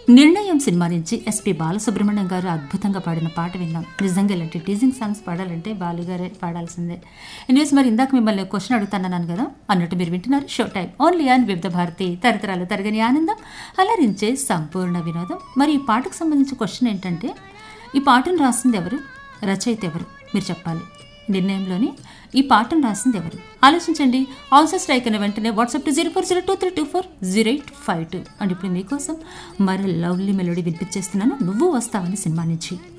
నిర్ణయం సినిమా నుంచి ఎస్పి బాలసుబ్రహ్మణ్యం గారు అద్భుతంగా పాడిన పాట విన్నాం నిజంగా ఇలాంటి టీజింగ్ సాంగ్స్ పాడాలంటే బాలుగారే పాడాల్సిందే ఎనీవేస్ మరి ఇందాక మిమ్మల్ని క్వశ్చన్ అడుగుతానన్నాను కదా అన్నట్టు మీరు వింటున్నారు షో టైం ఓన్లీ ఆన్ వివిధ భారతి తరతరాలు తరగని ఆనందం అలరించే సంపూర్ణ వినోదం మరి ఈ పాటకు సంబంధించిన క్వశ్చన్ ఏంటంటే ఈ పాటను రాసింది ఎవరు రచయిత ఎవరు మీరు చెప్పాలి నిర్ణయంలోని ఈ పాటను రాసింది ఎవరు ఆలోచించండి ఆన్సర్ స్ట్రైక్ అయిన వెంటనే WhatsApp to zero four zero two three two four zero eight five two and ఇప్పుడు మీకోసం మరో లవ్లీ మెలోడీ వినిపించేస్తున్నాను నువ్వు వస్తావని సినిమా నుంచి